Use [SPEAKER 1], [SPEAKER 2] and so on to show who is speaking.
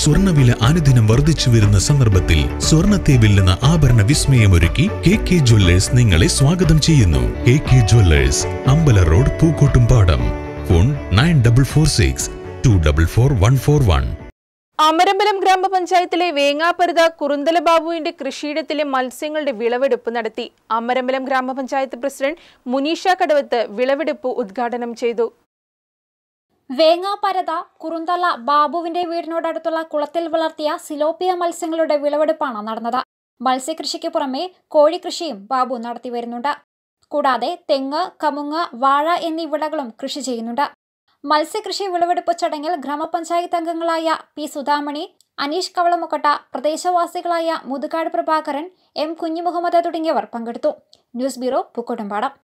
[SPEAKER 1] സ്വർണ്ണവില അനുദിനം വർദ്ധിച്ചു വരുന്ന സന്ദർഭത്തിൽ സ്വർണ്ണത്തെ വെല്ലുന്ന ആഭരണ വിസ്മയമൊരുക്കി കെ കെ ജ്വല്ലേഴ്സ് നിങ്ങളെ സ്വാഗതം ചെയ്യുന്നു കെ കെ ജ്വല്ലേഴ്സ് അമ്പല road Pookkottumpadam phone nine double four six two double four one four one
[SPEAKER 2] Amarambalam ഗ്രാമപഞ്ചായത്തിലെ വേങ്ങാപ്പരുത കുറുന്തല ബാബുവിന്റെ കൃഷിയിടത്തിലെ മത്സ്യങ്ങളുടെ വിളവെടുപ്പ് നടത്തി അമരമ്പലം ഗ്രാമപഞ്ചായത്ത് പ്രസിഡന്റ് മുനീഷ കടവത്ത് വിളവെടുപ്പ് ഉദ്ഘാടനം ചെയ്തു
[SPEAKER 3] വേങ്ങാപരത കുറുന്തല ബാബുവിന്റെ വീടിനോടടുത്തുള്ള കുളത്തിൽ വളർത്തിയ സിലോപ്പിയ മത്സ്യങ്ങളുടെ വിളവെടുപ്പാണ് നടന്നത് മത്സ്യകൃഷിക്ക് പുറമെ കോഴിക്കൃഷിയും ബാബു നടത്തി വരുന്നുണ്ട് കൂടാതെ തെങ്ങ് കമുങ്ങ് വാഴ എന്നീ വിളകളും കൃഷി ചെയ്യുന്നുണ്ട് മത്സ്യകൃഷി വിളവെടുപ്പ് ചടങ്ങിൽ ഗ്രാമപഞ്ചായത്ത് അംഗങ്ങളായ പി സുധാമണി അനീഷ് കവളമുക്കട്ട പ്രദേശവാസികളായ മുതുകാട് പ്രഭാകരൻ എം കുഞ്ഞിമുഹമ്മദ് തുടങ്ങിയവർ പങ്കെടുത്തു ന്യൂസ് ബ്യൂറോ പൂക്കോട്ടുംപാടം